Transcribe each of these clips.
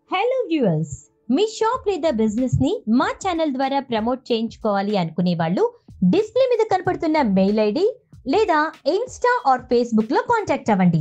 hello viewers మీ shop లేదా business ని మా ఛానల్ ద్వారా ప్రమోట్ చేయించుకోవాలి అనుకునే వాళ్ళు డిస్ప్లే మీద కనపడుతున్న మెయిల్ ఐడి లేదా ఇన్స్టా ఆర్ ఫేస్బుక్ లో కాంటాక్ట్ అవ్వండి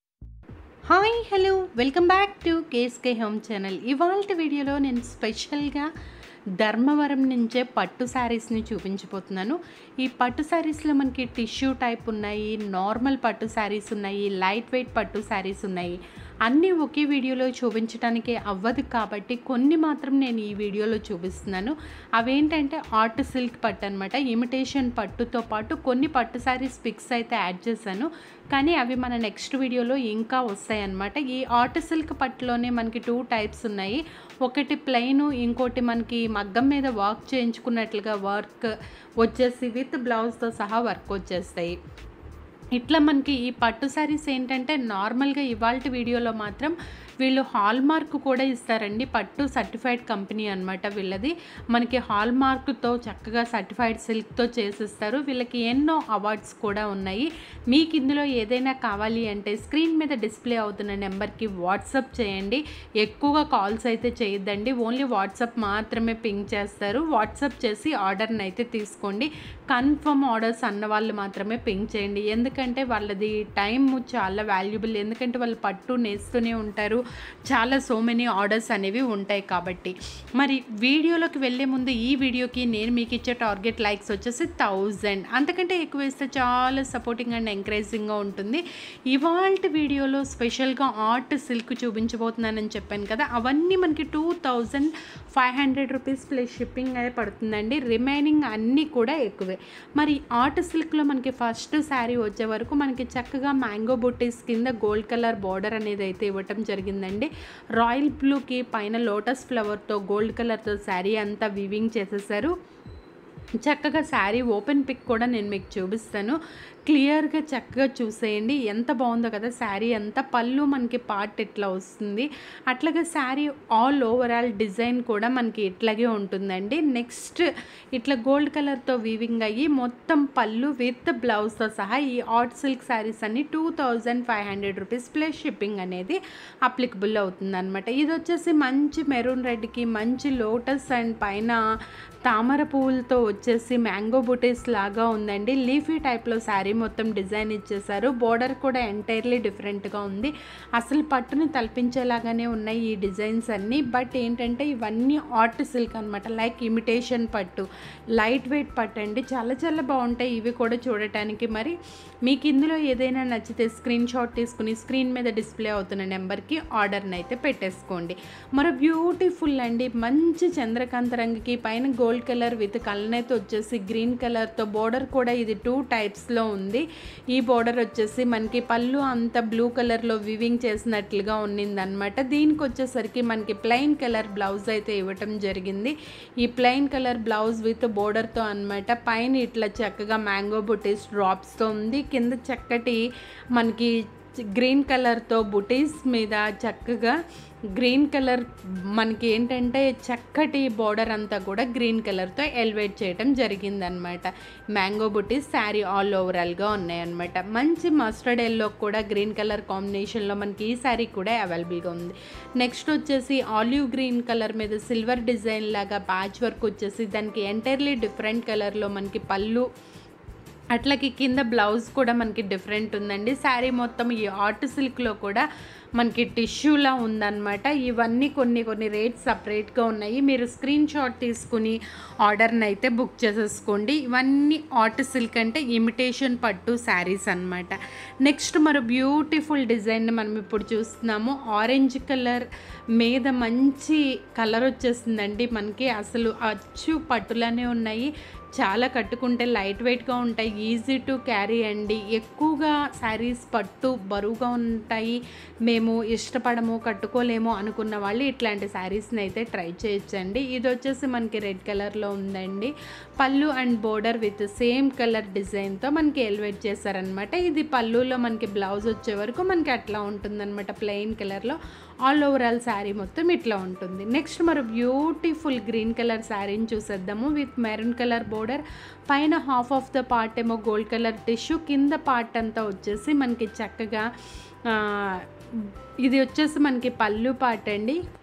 hi hello welcome back to KSK home channel ఇవాళ వీడియోలో నేను స్పెషల్గా ధర్మవరం నుంచే పట్టు శారీస్ని చూపించబోతున్నాను ఈ పట్టు శారీస్లో మనకి టిష్యూ టైప్ ఉన్నాయి నార్మల్ పట్టు శారీస్ ఉన్నాయి లైట్ వెయిట్ పట్టు శారీస్ ఉన్నాయి అన్నీ ఒకే వీడియోలో చూపించడానికి అవ్వదు కాబట్టి కొన్ని మాత్రం నేను ఈ వీడియోలో చూపిస్తున్నాను అవేంటంటే ఆర్ట్ సిల్క్ పట్టు అనమాట ఇమిటేషన్ పట్టుతో పాటు కొన్ని పట్టు శారీస్ పిక్స్ అయితే యాడ్ చేశాను కానీ అవి మన నెక్స్ట్ వీడియోలో ఇంకా వస్తాయి అన్నమాట ఈ ఆర్ట్ సిల్క్ పట్టులోనే మనకి టూ టైప్స్ ఉన్నాయి ఒకటి ప్లెయిన్ ఇంకోటి మనకి మగ్గం మీద వర్క్ చేయించుకున్నట్లుగా వర్క్ వచ్చేసి విత్ బ్లౌజ్తో సహా వర్క్ వచ్చేస్తాయి ఇట్లా మనకి ఈ పట్టు శారీస్ ఏంటంటే నార్మల్గా ఇవాళ వీడియోలో మాత్రం వీళ్ళు హాల్ మార్క్ కూడా ఇస్తారండి పట్టు సర్టిఫైడ్ కంపెనీ అనమాట వీళ్ళది మనకి హాల్ మార్క్తో చక్కగా సర్టిఫైడ్ సిల్క్తో చేసిస్తారు వీళ్ళకి ఎన్నో అవార్డ్స్ కూడా ఉన్నాయి మీకు ఇందులో ఏదైనా కావాలి అంటే స్క్రీన్ మీద డిస్ప్లే అవుతున్న నెంబర్కి వాట్సాప్ చేయండి ఎక్కువగా కాల్స్ అయితే చేయొద్దండి ఓన్లీ వాట్సాప్ మాత్రమే పింక్ చేస్తారు వాట్సాప్ చేసి ఆర్డర్ని అయితే తీసుకోండి కన్ఫర్మ్ ఆర్డర్స్ అన్న వాళ్ళు మాత్రమే పింక్ చేయండి ఎందుకంటే వాళ్ళది టైం చాలా వాల్యుబుల్ ఎందుకంటే వాళ్ళు పట్టు నేస్తూనే ఉంటారు చాలా సో మెనీ ఆర్డర్స్ అనేవి ఉంటాయి కాబట్టి మరి వీడియోలోకి వెళ్ళే ముందు ఈ వీడియోకి నేను మీకు ఇచ్చే టార్గెట్ లైక్స్ వచ్చేసి థౌజండ్ అంతకంటే ఎక్కువ వేస్తే చాలా సపోర్టింగ్ అండ్ ఎంకరేజింగ్గా ఉంటుంది ఇవాళ వీడియోలో స్పెషల్గా ఆర్ట్ సిల్క్ చూపించబోతున్నానని చెప్పాను కదా అవన్నీ మనకి two thousand five hundred rupees plus shipping అయితే పడుతుందండి రిమైనింగ్ అన్నీ కూడా ఎక్కువే మరి ఆర్ట్ సిల్క్లో మనకి ఫస్ట్ శారీ వచ్చే వరకు మనకి చక్కగా మ్యాంగో బుట్టీస్ కింద గోల్డ్ కలర్ బార్డర్ అనేది అయితే ఇవ్వటం జరిగిందండి రాయల్ బ్లూకి పైన లోటస్ ఫ్లవర్తో గోల్డ్ కలర్తో శారీ అంతా వివింగ్ చేసేసారు చక్కగా శారీ ఓపెన్ పిక్ కూడా నేను మీకు చూపిస్తాను క్లియర్గా చక్కగా చూసేయండి ఎంత బాగుందో కదా శారీ అంతా పళ్ళు మనకి పార్ట్ ఇట్లా వస్తుంది అట్లాగే శారీ ఆల్ ఓవరాల్ డిజైన్ కూడా మనకి ఇట్లాగే ఉంటుందండి నెక్స్ట్ ఇట్లా గోల్డ్ కలర్తో వీవింగ్ అయ్యి మొత్తం పళ్ళు విత్ బ్లౌజ్తో సహా ఈ ఆర్ట్ సిల్క్ శారీస్ అన్ని two thousand five hundred rupees plus shipping అనేది అప్లికబుల్ అవుతుంది అనమాట ఇది వచ్చేసి మంచి మెరూన్ రెడ్కి మంచి లోటస్ అండ్ పైన తామర పువ్వులతో వచ్చేసి మ్యాంగో బుటీస్ లాగా ఉందండి లీఫీ టైప్లో శారీ మొత్తం డిజైన్ ఇచ్చేసారు బోర్డర్ కూడా ఎంటైర్లీ డిఫరెంట్గా ఉంది అసలు పట్టుని తలపించేలాగానే ఉన్నాయి ఈ డిజైన్స్ అన్నీ బట్ ఏంటంటే ఇవన్నీ ఆర్ట్ సిల్క్ అనమాట లైక్ ఇమిటేషన్ పట్టు లైట్ వెయిట్ పట్టు అండి చాలా చాలా బాగుంటాయి ఇవి కూడా చూడటానికి మరి మీకు ఇందులో ఏదైనా నచ్చితే స్క్రీన్ షాట్ తీసుకుని స్క్రీన్ మీద డిస్ప్లే అవుతున్న నెంబర్కి ఆర్డర్ని అయితే పెట్టేసుకోండి మరో బ్యూటిఫుల్ అండి మంచి చంద్రకాంత రంగుకి పైన గోల్డ్ కలర్ విత్ కలనైతే వచ్చేసి గ్రీన్ కలర్తో బోర్డర్ కూడా ఇది టూ టైప్స్లో ఉంది ఈ బోర్డర్ వచ్చేసి మనకి పళ్ళు అంత బ్లూ కలర్లో వివింగ్ చేసినట్లుగా ఉన్నిందనమాట దీనికి వచ్చేసరికి మనకి ప్లెయిన్ కలర్ బ్లౌజ్ అయితే ఇవ్వటం జరిగింది ఈ ప్లెయిన్ కలర్ బ్లౌజ్ విత్ బోర్డర్తో అనమాట పైన ఇట్లా చక్కగా మ్యాంగో బుటీస్ డ్రాప్స్తో ఉంది కింద చక్కటి మనకి గ్రీన్ కలర్తో బుటీస్ మీద చక్కగా గ్రీన్ కలర్ మనకి ఏంటంటే చక్కటి బార్డర్ అంతా కూడా గ్రీన్ కలర్తో ఎలివేట్ చేయడం జరిగిందనమాట మ్యాంగో బుటీస్ శారీ ఆల్ ఓవరాల్గా ఉన్నాయన్నమాట మంచి మస్టర్డ్ ఎల్లో కూడా గ్రీన్ కలర్ కాంబినేషన్లో మనకి ఈ శారీ కూడా అవైలబుల్గా ఉంది నెక్స్ట్ వచ్చేసి ఆలివ్ గ్రీన్ కలర్ మీద సిల్వర్ డిజైన్ లాగా ప్యాచ్ వర్క్ వచ్చేసి దానికి ఎంటైర్లీ డిఫరెంట్ కలర్లో మనకి పళ్ళు అట్లకి కింద బ్లౌజ్ కూడా మనకి డిఫరెంట్ ఉందండి శారీ మొత్తం ఈ ఆర్ట్ సిల్క్లో కూడా మనకి టిష్యూలా ఉందన్నమాట ఇవన్నీ కొన్ని కొన్ని రేట్స్ సపరేట్గా ఉన్నాయి మీరు స్క్రీన్ షాట్ తీసుకుని ఆర్డర్ని అయితే బుక్ చేసేసుకోండి ఇవన్నీ ఆర్ట్ సిల్క్ అంటే ఇమిటేషన్ పట్టు శారీస్ అనమాట నెక్స్ట్ మరో బ్యూటిఫుల్ డిజైన్ మనం ఇప్పుడు చూస్తున్నాము ఆరెంజ్ కలర్ మీద మంచి కలర్ వచ్చేసిందండి మనకి అసలు అచ్చు పట్టులానే ఉన్నాయి చాలా కట్టుకుంటే లైట్ వెయిట్గా ఉంటాయి ఈజీ టు క్యారీ అండి ఎక్కువగా శారీస్ పట్టు బరువుగా ఉంటాయి మేము ఇష్టపడము కట్టుకోలేము అనుకున్న వాళ్ళు ఇట్లాంటి శారీస్ని అయితే ట్రై చేయొచ్చండి ఇది వచ్చేసి మనకి రెడ్ కలర్లో ఉందండి పళ్ళు and border with same colour డిజైన్తో మనకి ఎలివేట్ చేశారనమాట ఇది పళ్ళులో మనకి బ్లౌజ్ వచ్చే వరకు మనకి అట్లా ఉంటుందన్నమాట ప్లెయిన్ కలర్లో ఆల్ ఓవరాల్ శారీ మొత్తం ఇట్లా ఉంటుంది నెక్స్ట్ మరి బ్యూటిఫుల్ గ్రీన్ కలర్ శారీని చూసేద్దాము విత్ మెరూన్ కలర్ బోర్డర్ పైన హాఫ్ ఆఫ్ ద పార్ట్ ఏమో గోల్డ్ కలర్ టిష్యూ కింద పార్ట్ అంతా వచ్చేసి మనకి చక్కగా ఆ, ఇది వచ్చేసి మనకి పళ్ళు పార్ట్ అండి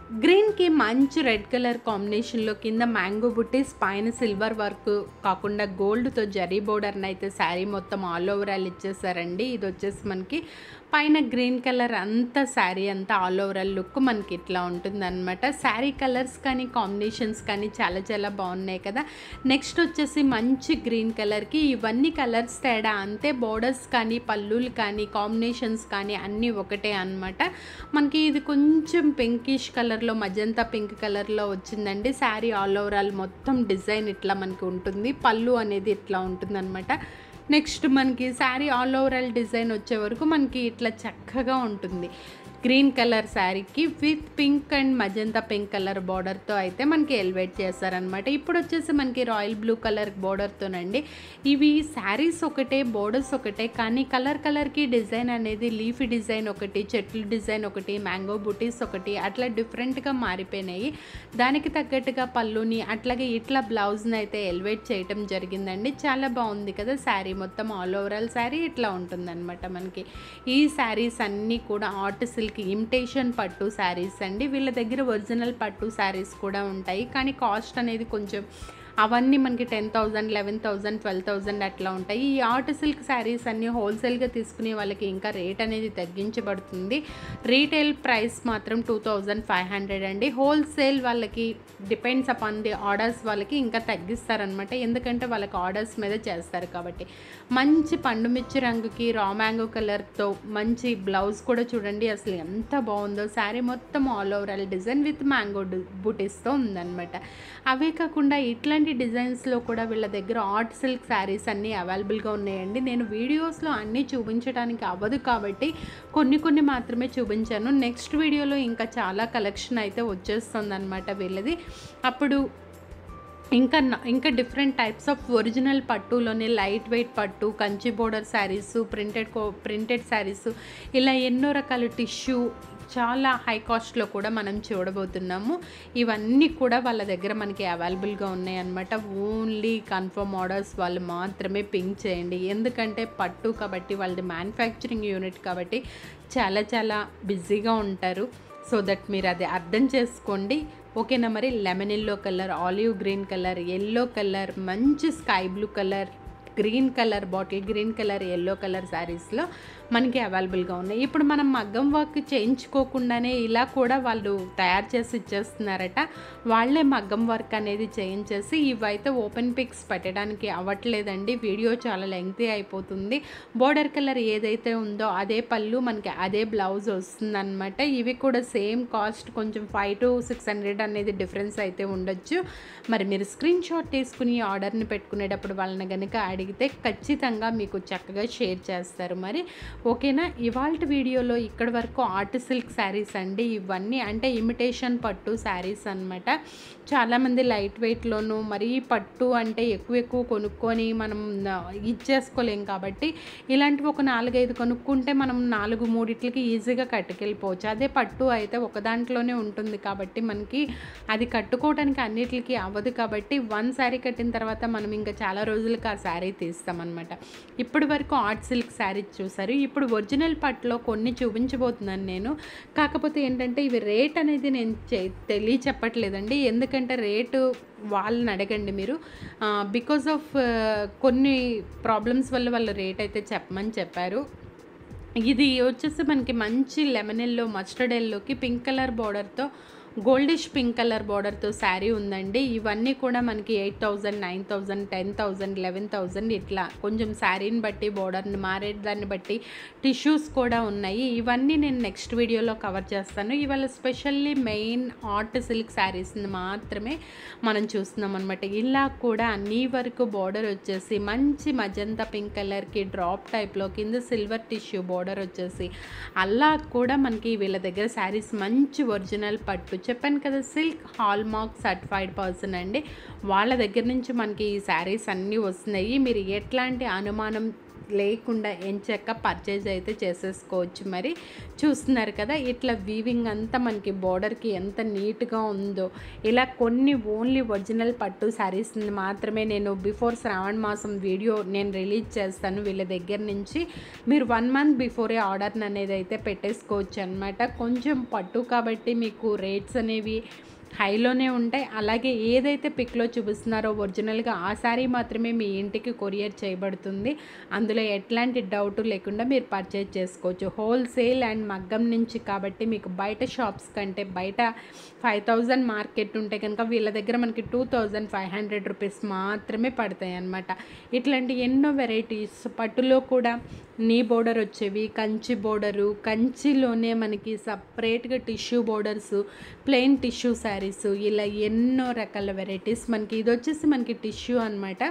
గ్రీన్కి మంచి రెడ్ కలర్ కాంబినేషన్లో కింద మ్యాంగో బుట్టీస్ పైన సిల్వర్ వర్క్ కాకుండా గోల్డ్తో జరీ బోర్డర్ని అయితే శారీ మొత్తం ఆల్ ఓవర్ ఆల్ ఇచ్చేసారండి ఇది వచ్చేసి మనకి పైన గ్రీన్ కలర్ అంతా శారీ అంతా ఆల్ ఓవర్ ఆల్ లుక్ మనకి ఇట్లా ఉంటుందన్నమాట శారీ కలర్స్ కానీ కాంబినేషన్స్ కానీ చాలా చాలా బాగున్నాయి కదా నెక్స్ట్ వచ్చేసి మంచి గ్రీన్ కలర్కి ఇవన్నీ కలర్స్ తేడా అంతే బోర్డర్స్ కానీ పల్లులు కానీ కాంబినేషన్స్ కానీ అన్నీ ఒకటే అన్నమాట మనకి ఇది కొంచెం పింకిష్ కలర్లో మజంతా పింక్ కలర్లో వచ్చిందండి శారీ ఆల్ ఓవర్ ఆల్ మొత్తం డిజైన్ ఇట్లా మనకి ఉంటుంది పళ్ళు అనేది ఇట్లా ఉంటుందన్నమాట నెక్స్ట్ మనకి sari all over all design వచ్చే వరకు మనకి ఇట్లా చక్కగా ఉంటుంది గ్రీన్ కలర్ శారీకి with pink and magenta pink colour బార్డర్తో అయితే మనకి ఎలివేట్ చేస్తారనమాట ఇప్పుడు వచ్చేసి మనకి రాయల్ బ్లూ కలర్ బార్డర్తోనండి ఇవి శారీస్ ఒకటే బోర్డర్స్ ఒకటే కానీ కలర్ కలర్కి డిజైన్ అనేది లీఫీ డిజైన్ ఒకటి చెట్లు డిజైన్ ఒకటి మ్యాంగో బుటీస్ ఒకటి అట్లా డిఫరెంట్గా మారిపోయినాయి దానికి తగ్గట్టుగా పళ్ళుని అట్లాగే ఇట్లా బ్లౌజ్ని అయితే ఎలివేట్ చేయటం జరిగిందండి చాలా బాగుంది కదా శారీ మొత్తం ఆల్ ఓవరాల్ శారీ ఇట్లా ఉంటుందన్నమాట మనకి ఈ శారీస్ అన్నీ కూడా ఆర్ట్ సిల్క్ ఇమిటేషన్ పట్టు శారీస్ అండి వీళ్ళ దగ్గర ఒరిజినల్ పట్టు శారీస్ కూడా ఉంటాయి కానీ కాస్ట్ అనేది కొంచెం అవన్నీ మనకి ten thousand eleven thousand twelve thousand అట్లా ఉంటాయి ఈ ఆర్ట్ సిల్క్ శారీస్ అన్నీ హోల్సేల్గా తీసుకునే వాళ్ళకి ఇంకా రేట్ అనేది తగ్గించబడుతుంది రీటైల్ ప్రైస్ మాత్రం టూ థౌజండ్ ఫైవ్ హండ్రెడ్ అండి హోల్సేల్ వాళ్ళకి డిపెండ్స్ అపాన్ ది ఆర్డర్స్ వాళ్ళకి ఇంకా తగ్గిస్తారనమాట ఎందుకంటే వాళ్ళకి ఆర్డర్స్ మీద చేస్తారు కాబట్టి మంచి పండు మిర్చి రంగుకి రా మ్యాంగో కలర్తో మంచి బ్లౌజ్ కూడా చూడండి అసలు ఎంత బాగుందో శారీ మొత్తం all overall design with mango బూటీస్తో ఉందన్నమాట అవే కాకుండా ఇట్లాంటి డిజైన్స్లో కూడా వీళ్ళ దగ్గర ఆర్ట్ సిల్క్ శారీస్ అన్నీ అవైలబుల్గా ఉన్నాయండి నేను వీడియోస్లో అన్నీ చూపించడానికి అవ్వదు కాబట్టి కొన్ని కొన్ని మాత్రమే చూపించాను నెక్స్ట్ వీడియోలో ఇంకా చాలా కలెక్షన్ అయితే వచ్చేస్తుంది అనమాట వీళ్ళది అప్పుడు ఇంకా న- ఇంకా డిఫరెంట్ టైప్స్ ఆఫ్ ఒరిజినల్ పట్టులోనే లైట్ వెయిట్ పట్టు Kanchi border saris printed co printed saris ఇలా ఎన్నో రకాల టిష్యూ చాలా హై కాస్ట్లో కూడా మనం చూడబోతున్నాము ఇవన్నీ కూడా వాళ్ళ దగ్గర మనకి అవైలబుల్గా ఉన్నాయి అన్నమాట ఓన్లీ కన్ఫర్మ్ ఆర్డర్స్ వాళ్ళు మాత్రమే పింక్ చేయండి ఎందుకంటే పట్టు కాబట్టి వాళ్ళది మ్యానుఫ్యాక్చరింగ్ యూనిట్ కాబట్టి చాలా చాలా బిజీగా ఉంటారు సో దట్ మీరు అది అర్థం చేసుకోండి ఓకేనా మరి lemon yellow colour olive green colour yellow colour మంచి sky blue colour green colour bottle green colour yellow colour శారీస్లో మనకి అవైలబుల్గా ఉన్నాయి ఇప్పుడు మనం మగ్గం వర్క్ చేయించుకోకుండానే ఇలా కూడా వాళ్ళు తయారు చేసి ఇచ్చేస్తున్నారట వాళ్ళే మగ్గం వర్క్ అనేది చేయించేసి ఇవైతే ఓపెన్ పిక్స్ పెట్టడానికి అవ్వట్లేదండి వీడియో చాలా లెంగ్తీ అయిపోతుంది బోర్డర్ కలర్ ఏదైతే ఉందో అదే పళ్ళు మనకి అదే బ్లౌజ్ వస్తుందన్నమాట ఇవి కూడా సేమ్ కాస్ట్ కొంచెం ఫైవ్ టు సిక్స్ హండ్రెడ్ అనేది డిఫరెన్స్ అయితే ఉండొచ్చు మరి మీరు స్క్రీన్ షాట్ తీసుకుని ఆర్డర్ని పెట్టుకునేటప్పుడు వాళ్ళని కనుక అడిగితే ఖచ్చితంగా మీకు చక్కగా షేర్ చేస్తారు మరి ఓకేనా ఇవాళ వీడియోలో ఇక్కడి వరకు ఆర్ట్ సిల్క్ శారీస్ అండి ఇవన్నీ అంటే ఇమిటేషన్ పట్టు శారీస్ అనమాట చాలామంది లైట్ వెయిట్లోను మరీ పట్టు అంటే ఎక్కువ ఎక్కువ కొనుక్కొని మనం ఆ, ఇచ్చేసుకోలేం కాబట్టి ఇలాంటివి ఒక నాలుగైదు కొనుక్కుంటే మనం నాలుగు మూడిట్లకి ఈజీగా కట్టుకెళ్ళిపోవచ్చు అదే పట్టు అయితే ఒక దాంట్లోనే ఉంటుంది కాబట్టి మనకి అది కట్టుకోవడానికి అన్నిటికి అవ్వదు కాబట్టి వన్ శారీ కట్టిన తర్వాత మనం ఇంకా చాలా రోజులకి ఆ శారీ తీస్తామన్నమాట ఇప్పటి వరకు ఆర్ట్ సిల్క్ శారీ చూసారు ఇప్పుడు ఒరిజినల్ పట్టులో కొన్ని చూపించబోతున్నాను నేను కాకపోతే ఏంటంటే ఇవి రేట్ అనేది నేను చె- తెలియ చెప్పట్లేదండి ఎందుకంటే రేటు వాళ్ళని అడగండి మీరు బికాజ్ ఆఫ్ కొన్ని ప్రాబ్లమ్స్ వల్ల వాళ్ళు రేట్ అయితే చెప్పమని చెప్పారు ఇది వచ్చేసి మనకి మంచి లెమన్ ఎల్లో మస్టర్డ్ ఎల్లోకి పింక్ కలర్ బార్డర్తో గోల్డిష్ పింక్ కలర్ బార్డర్తో శారీ ఉందండి ఇవన్నీ కూడా మనకి eight thousand nine thousand ten thousand eleven thousand ఇట్లా కొంచెం శారీని బట్టి బార్డర్ని మారే దాన్ని బట్టి టిష్యూస్ కూడా ఉన్నాయి ఇవన్నీ నేను నెక్స్ట్ వీడియోలో కవర్ చేస్తాను ఇవాళ స్పెషల్లీ మెయిన్ ఆర్ట్ సిల్క్ శారీస్ని మాత్రమే మనం చూస్తున్నాం అనమాట ఇలా కూడా అన్ని వరకు బార్డర్ వచ్చేసి మంచి మజంతా పింక్ కలర్కి డ్రాప్ టైప్లో కింద సిల్వర్ టిష్యూ బార్డర్ వచ్చేసి అలా కూడా మనకి వీళ్ళ దగ్గర శారీస్ మంచి ఒరిజినల్ పట్టు చెప్పాను కదా silk hallmark certified person అండి వాళ్ళ దగ్గర నుంచి మనకి ఈ శారీస్ అన్నీ వస్తున్నాయి మీరు ఎట్లాంటి అనుమానం లేకుండా ఎంచక్క పర్చేజ్ అయితే చేసేసుకోవచ్చు మరి చూస్తున్నారు కదా ఇట్లా వీవింగ్ అంతా మనకి బోర్డర్కి ఎంత నీట్గా ఉందో ఇలా కొన్ని ఓన్లీ ఒరిజినల్ పట్టు శారీస్ మాత్రమే నేను బిఫోర్ శ్రావణ మాసం వీడియో నేను రిలీజ్ చేస్తాను వీళ్ళ దగ్గర నుంచి మీరు వన్ మంత్ బిఫోరే ఆర్డర్ అనేది అయితే పెట్టేసుకోవచ్చు అనమాట కొంచెం పట్టు కాబట్టి మీకు రేట్స్ అనేవి హైలోనే ఉంటాయి అలాగే ఏదైతే పిక్లో చూపిస్తున్నారో ఒరిజినల్గా ఆ శారీ మాత్రమే మీ ఇంటికి కొరియర్ చేయబడుతుంది అందులో ఎట్లాంటి డౌట్ లేకుండా మీరు పర్చేజ్ చేసుకోవచ్చు హోల్సేల్ అండ్ మగ్గం నుంచి కాబట్టి మీకు బయట షాప్స్ కంటే బయట ఫైవ్ థౌజండ్ మార్కెట్ ఉంటే కనుక వీళ్ళ దగ్గర మనకి two thousand five hundred rupees మాత్రమే పడతాయి అన్నమాట ఇట్లాంటి ఎన్నో వెరైటీస్ పట్టులో కూడా నీ బోర్డర్ వచ్చేవి కంచి బోర్డరు కంచిలోనే మనకి సపరేట్గా tissue borders plain tissue saris ఇలా ఎన్నో రకాల వెరైటీస్ మనకి ఇది వచ్చేసి మనకి టిష్యూ అనమాట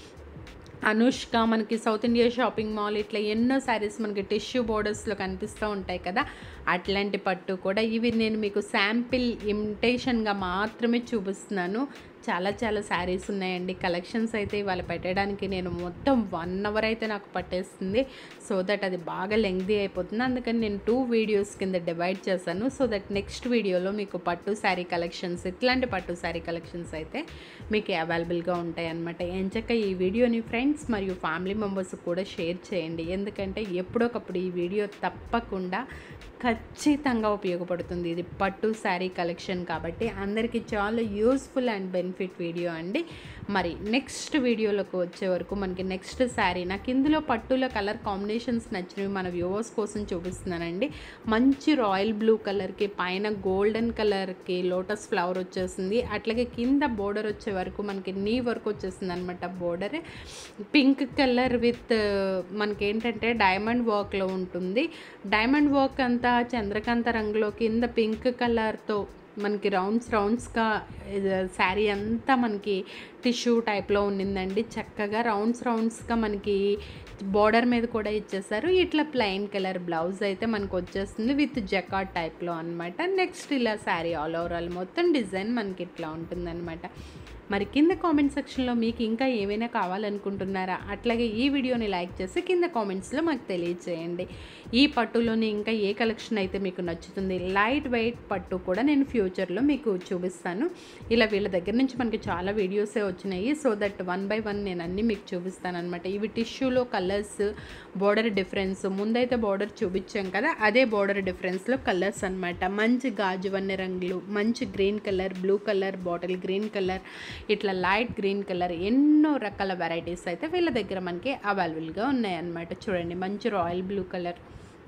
అనుష్క మనకి సౌత్ ఇండియా షాపింగ్ మాల్ ఇట్లా ఎన్నో శారీస్ మనకి టిష్యూ బోర్డర్స్లో కనిపిస్తూ ఉంటాయి కదా అట్లాంటి పట్టు కూడా ఇవి నేను మీకు శాంపిల్ ఇమిటేషన్గా మాత్రమే చూపిస్తున్నాను చాలా చాలా శారీస్ ఉన్నాయండి కలెక్షన్స్ అయితే ఇవాళ పెట్టడానికి నేను మొత్తం వన్ అవర్ అయితే నాకు పట్టేస్తుంది సో దట్ అది బాగా లెంగ్దీ అయిపోతుంది అందుకని నేను టూ వీడియోస్ కింద డివైడ్ చేశాను సో దట్ నెక్స్ట్ వీడియోలో మీకు పట్టు శారీ కలెక్షన్స్ ఇట్లాంటి పట్టు శారీ కలెక్షన్స్ అయితే మీకు అవైలబుల్గా ఉంటాయి అనమాట ఎంచక్క ఈ వీడియోని ఫ్రెండ్స్ మరియు ఫ్యామిలీ మెంబర్స్ కూడా షేర్ చేయండి ఎందుకంటే ఎప్పుడొకప్పుడు ఈ వీడియో తప్పకుండా ఖచ్చితంగా ఉపయోగపడుతుంది ఇది పట్టు శారీ కలెక్షన్ కాబట్టి అందరికీ చాలా యూస్ఫుల్ అండ్ బెనిఫిట్ వీడియో అండి మరి నెక్స్ట్ వీడియోలోకి వచ్చే వరకు మనకి నెక్స్ట్ శారీ నాకు ఇందులో పట్టుల కలర్ కాంబినేషన్స్ నచ్చినవి మన వ్యూవర్స్ కోసం చూపిస్తున్నానండి మంచి రాయల్ బ్లూ కలర్కి పైన గోల్డెన్ కలర్కి లోటస్ ఫ్లవర్ వచ్చేసింది అట్లాగే కింద బోర్డర్ వచ్చే వరకు మనకి నీ వర్క్ వచ్చేసింది అనమాట బోర్డర్ పింక్ కలర్ విత్ మనకి ఏంటంటే డైమండ్ వర్క్లో ఉంటుంది డైమండ్ వర్క్ అంతా చంద్రకాంత రంగులో కింద పింక్ కలర్తో మనకి రౌండ్స్ రౌండ్స్గా శారీ అంతా మనకి టిష్యూ టైప్లో ఉండిందండి చక్కగా రౌండ్స్ రౌండ్స్గా మనకి బార్డర్ మీద కూడా ఇచ్చేసారు ఇట్లా ప్లెయిన్ కలర్ బ్లౌజ్ అయితే మనకు వచ్చేస్తుంది విత్ జకాట్ టైప్లో అనమాట నెక్స్ట్ ఇలా శారీ ఆల్ ఓవరాల్ మొత్తం డిజైన్ మనకి ఇట్లా ఉంటుందన్నమాట మరి కింద కామెంట్ సెక్షన్లో మీకు ఇంకా ఏమైనా కావాలనుకుంటున్నారా అట్లాగే ఈ వీడియోని లైక్ చేసి కింద కామెంట్స్లో మాకు తెలియజేయండి ఈ పట్టులోని ఇంకా ఏ కలెక్షన్ అయితే మీకు నచ్చుతుంది లైట్ వెయిట్ పట్టు కూడా నేను ఫ్యూచర్లో మీకు చూపిస్తాను ఇలా వీళ్ళ దగ్గర నుంచి మనకి చాలా వీడియోసే వచ్చినాయి so that one by one నేను అన్నీ మీకు చూపిస్తాను అనమాట ఇవి టిష్యూలో కలర్స్ బోర్డర్ డిఫరెన్స్ ముందైతే బోర్డర్ చూపించాం కదా అదే బోర్డర్ డిఫరెన్స్లో కలర్స్ అనమాట మంచి గాజు వన్నె రంగులు మంచి green colour blue colour bottle green colour ఇట్లా లైట్ గ్రీన్ కలర్ ఎన్నో రకాల వెరైటీస్ అయితే వీళ్ళ దగ్గర మనకి అవైలబుల్గా ఉన్నాయన్నమాట చూడండి మంచి రాయల్ బ్లూ కలర్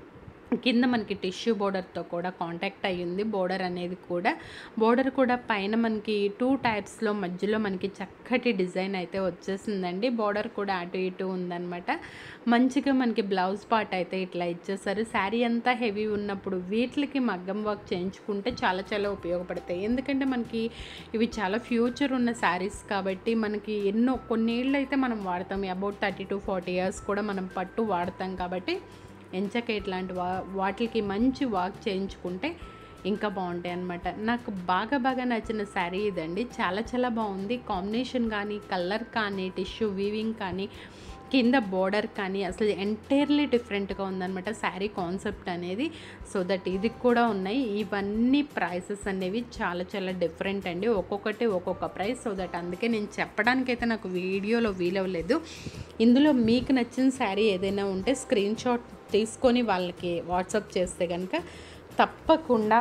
కింద మనకి టిష్యూ బోర్డర్తో కూడా కాంటాక్ట్ అయ్యింది బోర్డర్ అనేది కూడా బోర్డర్ కూడా పైన మనకి టూ టైప్స్లో మధ్యలో మనకి చక్కటి డిజైన్ అయితే వచ్చేసిందండి బోర్డర్ కూడా అటు ఇటు ఉందన్నమాట మంచిగా మనకి బ్లౌజ్ పార్ట్ అయితే ఇట్లా ఇచ్చేసారు శారీ అంతా హెవీ ఉన్నప్పుడు వీటికి మగ్గం వర్క్ చేయించుకుంటే చాలా చాలా ఉపయోగపడతాయి ఎందుకంటే మనకి ఇవి చాలా ఫ్యూచర్ ఉన్న శారీస్ కాబట్టి మనకి ఎన్నో కొన్నేళ్ళు అయితే మనం వాడతాం about thirty to forty years కూడా మనం పట్టు వాడతాం కాబట్టి ఎంచక ఇట్లాంటి వా వాటికి మంచి వాక్ చేయించుకుంటే ఇంకా బాగుంటాయి అనమాట నాకు బాగా బాగా నచ్చిన శారీ ఇదండి చాలా చాలా బాగుంది కాంబినేషన్ కానీ కలర్ కానీ టిష్యూ వీవింగ్ కానీ కింద బోర్డర్ కానీ అసలు ఎంటైర్లీ డిఫరెంట్గా ఉందన్నమాట శారీ కాన్సెప్ట్ అనేది సో దట్ ఇది కూడా ఉన్నాయి ఇవన్నీ ప్రైసెస్ అనేవి చాలా చాలా డిఫరెంట్ అండి ఒక్కొక్కటి ఒక్కొక్క ప్రైస్ సో దట్ అందుకే నేను చెప్పడానికైతే నాకు వీడియోలో వీలవ్వలేదు ఇందులో మీకు నచ్చిన శారీ ఏదైనా ఉంటే స్క్రీన్ షాట్ తీసుకొని వాళ్ళకి వాట్సాప్ చేస్తే కనుక తప్పకుండా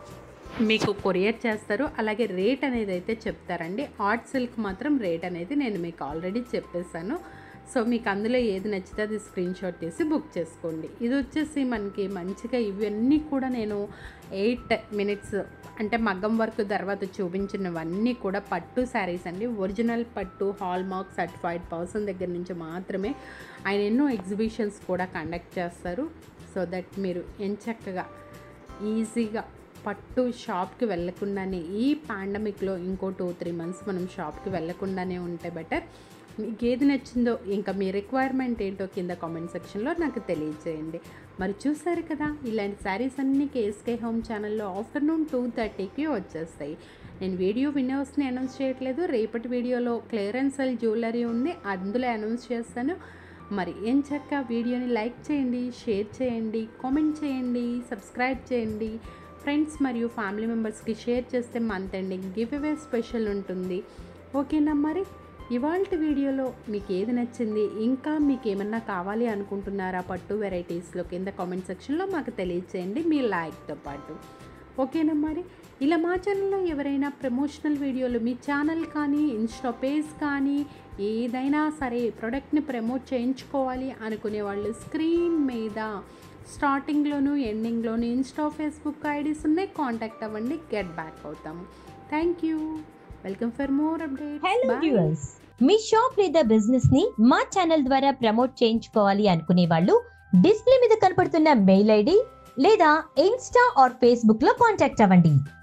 మీకు కొరియర్ చేస్తారు అలాగే రేట్ అనేది అయితే చెప్తారండి ఆర్ట్ సిల్క్ మాత్రం రేట్ అనేది నేను మీకు ఆల్రెడీ చెప్పేశాను సో మీకు అందులో ఏది నచ్చితే అది స్క్రీన్ షాట్ తీసి బుక్ చేసుకోండి ఇది వచ్చేసి మనకి మంచిగా ఇవన్నీ కూడా నేను ఎయిట్ మినిట్స్ అంటే మగ్గం వర్క్ తర్వాత చూపించినవన్నీ కూడా పట్టు శారీస్ అండి ఒరిజినల్ పట్టు హాల్ మార్క్ సర్టిఫైడ్ పర్సన్ దగ్గర నుంచి మాత్రమే ఆయన ఎన్నో ఎగ్జిబిషన్స్ కూడా కండక్ట్ చేస్తారు సో దట్ మీరు ఎంచక్కగా ఈజీగా పట్టు షాప్కి వెళ్ళకుండానే ఈ పాండమిక్లో ఇంకో టూ త్రీ మంత్స్ మనం షాప్కి వెళ్ళకుండానే ఉంటే బెటర్ మీకు ఏది నచ్చిందో ఇంకా మీ రిక్వైర్మెంట్ ఏంటో కింద కామెంట్ సెక్షన్లో నాకు తెలియజేయండి మరి చూసారు కదా ఇలాంటి శారీస్ అన్నీ కేఎస్కే హోమ్ ఛానల్లో ఆఫ్టర్నూన్ టూ థర్టీకి వచ్చేస్తాయి నేను వీడియో విన్నర్స్ని అనౌన్స్ చేయట్లేదు రేపటి వీడియోలో క్లియరెన్స్ సెల్ జ్యువెలరీ ఉంది అందులో అనౌన్స్ చేస్తాను మరి ఏం చక్క వీడియోని లైక్ చేయండి షేర్ చేయండి కామెంట్ చేయండి సబ్స్క్రైబ్ చేయండి ఫ్రెండ్స్ మరియు ఫ్యామిలీ మెంబర్స్కి షేర్ చేస్తే month ending give away special ఉంటుంది ఓకేనా మరి ఇవాళ వీడియోలో మీకు ఏది నచ్చింది ఇంకా మీకు ఏమన్నా కావాలి అనుకుంటున్నారా పట్టు వెరైటీస్లో కింద కామెంట్ సెక్షన్లో మాకు తెలియచేయండి మీ లైక్తో పాటు ఓకేనా మరి ఇలా మా ఛానల్లో ఎవరైనా ప్రమోషనల్ వీడియోలు మీ ఛానల్ కానీ ఇన్స్టా పేజ్ కానీ ఏదైనా సరే ప్రోడక్ట్ని ప్రమోట్ చేయించుకోవాలి అనుకునే వాళ్ళు స్క్రీన్ మీద స్టార్టింగ్లోను ఎండింగ్లోను ఇన్స్టా ఫేస్బుక్ ఐడీస్ ఉన్నాయి కాంటాక్ట్ అవ్వండి గెట్ బ్యాక్ అవుతాము thank you welcome for more hello update viewers మీ షాప్ లేదా బిజినెస్ ని మా ఛానల్ ద్వారా ప్రమోట్ చేయించుకోవాలి అనుకునే వాళ్ళు డిస్ప్లే మీద కనపడుతున్న మెయిల్ ఐడి లేదా ఇన్స్టా ఆర్ ఫేస్బుక్ లో కాంటాక్ట్ అవ్వండి